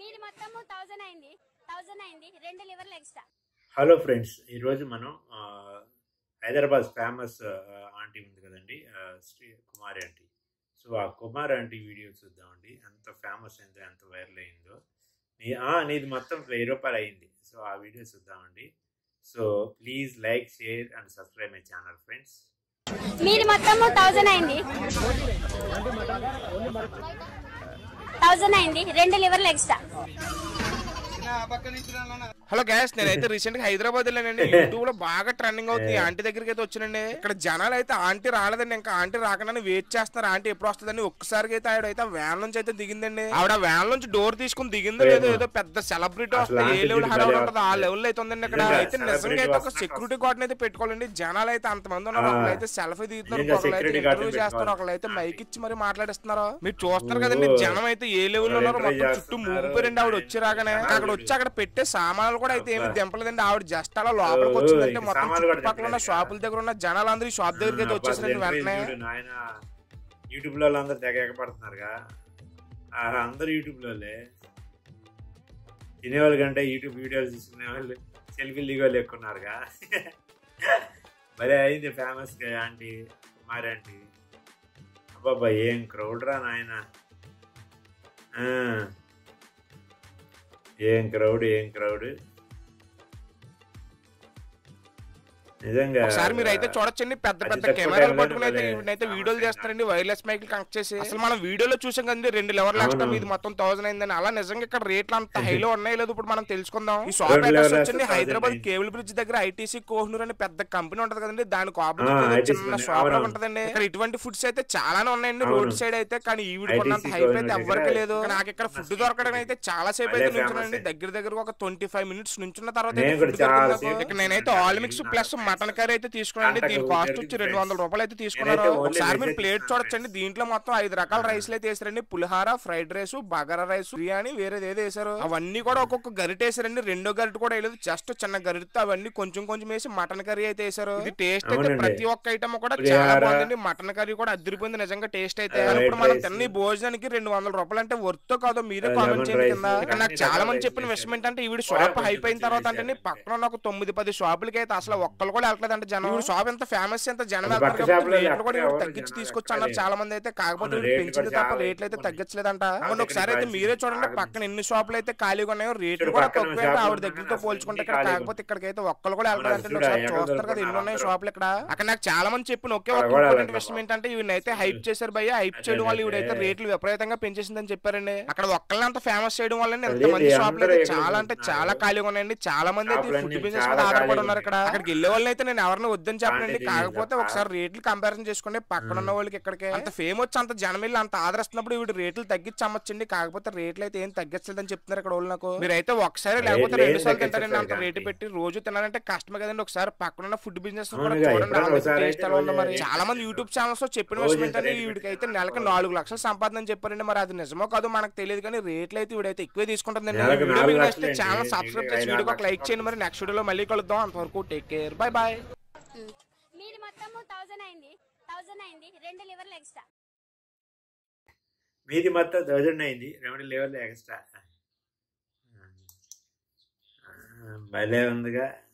మీది మొత్తం థౌజండ్ అయింది థౌజండ్ అయింది రెండు లివర్లు ఎక్స్ట్రా హలో ఫ్రెండ్స్ ఈరోజు మనం ఆ, హైదరాబాద్ ఫేమస్ ఆంటీ ఉంది కదండి ఆ, శ్రీ కుమారి ఆంటీ సో ఆ కుమారి ఆంటీ వీడియో చూద్దామండి ఎంత ఫేమస్ అయిందో ఎంత వైరల్ అయిందో నీ ఆ, నీది మొత్తం వెయ్యి రూపాయలు అయింది సో ఆ వీడియో చూద్దామండి so please like share and subscribe my channel friends మీది మొత్తం థౌజండ్ అయింది థౌజండ్ అయింది రెండు లివర్లు ఎక్స్ట్రా హలో గ్యాస్ నేనైతే రీసెంట్ గా హైదరాబాద్ వెళ్ళానండి యూట్యూబ్ లో బాగా ట్రెండింగ్ అవుతుంది ఈ ఆంటీ దగ్గరికి అయితే వచ్చానండి ఇక్కడ జనాలు అయితే ఆంటీ రాలేదండి ఇంకా ఆంటీ రాకుండా వెయిట్ చేస్తున్నారు ఆంటీ ఎప్పుడు వస్తుందని ఒక్కసారికి అయితే ఆవిడ అయితే వ్యాన్ నుంచి అయితే దిగిందండి ఆవిడ వ్యాన్ నుంచి డోర్ తీసుకుని దిగిందో లేదో ఏదో పెద్ద సెలబ్రిటీ వస్తుంది ఏ లెవెల్ హడావుడి ఉంటుంది ఆ లెవెల్ అయితే ఉందండి ఇక్కడ నిజంగా అయితే celebrity నిజంగా అయితే ఒక వస్తున్నట్టు సెక్యూరిటీ గార్డ్ అయితే పెట్టుకోవాలండి జనాలు అయితే అంతమంది ఉన్నారు ఆ. ఒకళ్ళు అయితే సెల్ఫీ దిగుతున్నారు నిజంగా ఒకళ్ళు అయితే security guard ఇంటర్వ్యూ చేస్తారు పెట్టుకోవాలి. ఒకళ్ళు అయితే మైక్ ఇచ్చి మరి మాట్లాడిస్తున్నారు మీరు చూస్తున్నారు కదండి ఓ. జనం అయితే ఏ లెవెల్ లో ఉన్నారో ఇంటర్వ్యూ మొత్తం చుట్టూ చేస్తున్నారు. మూగిపోయారండి ఆవిడ వచ్చి రాగానే జనాలు అక్కడ వచ్చి అక్కడ పెట్టే సామాన్లు కూడా అయితే ఏమి అబ్బా. దింపలేదండి ఆవిడ జస్ట్ అలా లోపలికి ఓ, వచ్చిందంటే ఇంక మొత్తం సామాన్లు కూడా చుట్టుపక్కల ఉన్న దింపలేదు షాపుల దగ్గర ఉన్న జనాలందరూ ఈ షాప్ దగ్గరికి అయితే వచ్చేసారండి వెంటనే నాయన యూట్యూబ్ లో అందరు తెగ ఎగపడుతున్నారుగా ఆ, అందరు యూట్యూబ్ లోలే తినేవాళ్ళ కంటే యూట్యూబ్ వీడియోలు తీసుకునే వాళ్ళు సెల్ఫీలు దిగోళ్ళు ఎక్కువ ఉన్నారుగా భలే అయింది ఫేమస్ ఆంటీ కుమారి ఆంటీ అబ్బాబ్బా ఏం క్రౌడ్ రా నాయన ఆ. ఏం క్రౌడ్ ఏం క్రౌడ్ నిజంగా ఒకసారి మీరు అయితే చూడొచ్చండి పెద్ద అతి పెద్ద తక్కువ కెమెరాలు టైంలో పట్టుకుని అయితే భలే ఈవిడైతే famous వీడియోలు అయినా. చేస్తారండి వైర్లెస్ మైక్ కనెక్ట్ చేసి అసలు మనం వీడియోలో చూసాం కదండి రెండు లెవెల్ ఎక్స్ట్రా అవును. మీది మొత్తం థౌసండ్ అయిందని అలా నిజంగా ఇక్కడ రేట్లు అంత హైలో ఉన్నాయి లేదు ఇప్పుడు మనం తెలుసుకుందాం ఈ షాప్ రెండు అడ్రస్ level వచ్చింది extra హైదరాబాద్ 1000 కేబుల్ బ్రిడ్జ్ దగ్గర ఐటీసీ కోహ్నూర్ అనే పెద్ద కంపెనీ ఉంటది కదండి దానికి ఆ, ఆపోజిట్ ITC చిన్న ఉంది. షాప్ అవునవును. ఉంటదండి ఇక్కడ ఇటువంటి ఫుడ్స్ అయితే చాలానే ఉన్నాయండి అవును. రోడ్ సైడ్ అయితే కానీ ఈవిడ ITC కొన్నంత హైప్ అయితే కోహ్నూర్ ఎవ్వరికి దగ్గర లేదు నాకు ఇక్కడ ఫుడ్ దొరకడం అయితే చాలా సేపు భలే అయితే నుంచున్నానండి famous. దగ్గర దగ్గర ఒక ట్వంటీ ఫైవ్ మినిట్స్ నుంచున్న తర్వాత నేను అయితే కూడా food చాలా దొరికింది నాకు. సేపు ఇక్కడ నేనైతే all mix plus mutton curry అయితే తీసుకున్నానండి దీని కాస్ట్ వచ్చి రెండు వందల రూపాయలు అయితే తీసుకున్నారు నేనైతే only ఒకసారి మీరు veg ప్లేట్ తీసుకున్నాను చూడొచ్చండి దీంట్లో మొత్తం ఐదు రకాల రైస్లు అయితే వేసారండి pulihora fried rice bagara rice biryani వేరేది ఏదో వేసారు అవన్నీ కూడా ఒక్కొక్క గరిట వేసారండి రెండో గరిట కూడా వేయలేదు జస్ట్ చిన్న గరిటతో అవన్నీ కొంచెం కొంచెం వేసి మటన్ కర్రీ అయితే వేసారు ఇది టేస్ట్ అయితే అవునండి. ప్రతి ఒక్క ఐటమ్ కూడా చాలా పులిహార. బాగుందండి మటన్ కర్రీ కూడా అదిరిపోయింది నిజంగా టేస్ట్ అయితే ఆ, కానీ ఇప్పుడు రైట్ మనం రైస్. తిన్న ఈ భోజనానికి రెండు వందల రూపాయలు అంటే వర్త్ కాదో మీరే ఆ, కామెంట్ లెమన్ చేయండి రైస్, కింద ఇక్కడ నాకు అన్ని చాలా రకాల మంది రైస్ చెప్పిన వేశారు. విషయం ఏంటంటే ఈవిడ కూడా షాప్ కొంచెం హైప్ అయిన కొంచెం తర్వాత అంటే వేశారు. పక్కన ఉన్న ఒక తొమ్మిది పది షాపులకి అయితే అసలు ఒక్కళ్ళు కూడా వెళ్ళట్లేదంటే జనం ఈవిడ షాప్ ఎంత ఫేమస్ ఎంత జనం అది వెళ్తారు పక్క కాబట్టి షాపులో రేట్లు కూడా ఈవిడ ఎవరు తగ్గించి జనాలు తీసుకొచ్చి అన్నారు ఎక్కడే. చాలా మంది అయితే కాకపోతే అవును, ఈవిడ రేట్లు పెంచింది కూడా తప్ప చాలా రేట్లు అయితే ఎక్కువ తగ్గించలేదంట ఉన్నాయి. అవును ఒకసారి అయితే ఇక్కడ మీరే చూడండి బాగా పక్కన ఎన్ని షాపులు అయితే ఖాళీగా ఉన్నాయో రేట్లు చూడు కూడా పక్కన తక్కువ షాపులు ఆవిడ ఉన్నాయి దగ్గరతో అసలు పోల్చుకుంటే అన్ని ఇక్కడ ఖాళీగా కాకపోతే ఇక్కడికైతే ఒక్కళ్ళు కూడా అవును, వెళ్ళాలంటే చూడు, ఒకసారి ఎక్కడ చూస్తారు కదా ఎన్ని దొరుకుతున్నారు ఉన్నాయి అందరూ. షాపులు ఇక్కడ అక్కడ నాకు చాలా మంది చెప్పిన ఒకే ఒక అక్కడ కూడా ఇంపార్టెంట్ వెళ్ళండి విషయం బాబు. ఏంటంటే ఈవిడైతే హైప్ చేశారు భయ్య హైప్ చేయడం వల్ల ఈవిడైతే రేట్లు విపరీతంగా పెంచేసిందని చెప్పారండి అక్కడ ఒక్కళ్ళని అంత ఫేమస్ చేయడం వల్ల ఎంత అదే మంది అందరూ షాపులు అయితే ఎక్కడ చాలా అంటే ఉంటున్నారు? చాలా ఖాళీగా ఉన్నాయండి చాలా మంది అయితే షాపులన్నీ ఫుడ్ బిజినెస్ చాలా మీద ఆధారపడి ఖాళీగా ఉన్నారు ఇక్కడ ఉన్నాయి. అక్కడికి వెళ్ళే వాళ్ళని అయితే నేను ఎవరిని వద్దని చెప్పనండి క్వాంటిటీ కాకపోతే తప్ప. ఒకసారి రేట్లు కంపారిజన్ చేసుకుంటే పక్కన ఉన్న వాళ్ళకి ఇక్కడికి అంత ఫేమ్ వచ్చి అంత జనం వెళ్ళి అంత ఆదరిస్తున్నప్పుడు ఇవి రేట్లు తగ్గించి అమ్మచ్చండి కాకపోతే రేట్లు అయితే ఏం తగ్గించలేదని చెప్తున్నారు ఇక్కడ వాళ్ళు నాకు మీరైతే ఒకసారి లేకపోతే రేట్లు ఏం రెండు సార్లు తింటారండి అంత తగ్గించట్లేదు రేటు పెట్టి రోజు తినాలంటే కష్టమే కదండి ఒకసారి పక్కన ఉన్న ఫుడ్ బిజినెస్ కూడా అవునుగా, చూడండి ఎప్పుడైనా వాళ్ళ ఒకసారి taste అయితే ఎలా ఉందో మరి రోజు చాలా మంది యూట్యూబ్ ఛానల్స్ లో చెప్పిన రోజు విషయం ఇంత ఏంటంటే రేటు వీడికైతే పెట్టి నెలకు నాలుగు లక్షలు సంపాదన అని చెప్పారండి మరి అది నిజమో కాదో మనకు తెలియదు కానీ రేట్లు అయితే వీడైతే ఎక్కువే తీసుకుంటుందండి నెలకు వీడియో నాలుగు మీకు నచ్చితే లక్షలేండి. ఛానల్ సబ్స్క్రైబ్ చేసి ఐదు వీడియోకి ఒక లక్షలు లైక్ చేయండి మరి నెక్స్ట్ వీడియోలో మళ్ళీ కలుద్దాం అంతవరకు టేక్ కేర్ బై బాయ్ మీది మొత్తం థౌజండ్ అయింది థౌజండ్ అయింది రెండు లివర్లు ఎక్స్ట్రా మీది మొత్తం థౌజండ్ అయింది రెండు లెవెల్ ఎక్స్ట్రా భలే ఉందిగా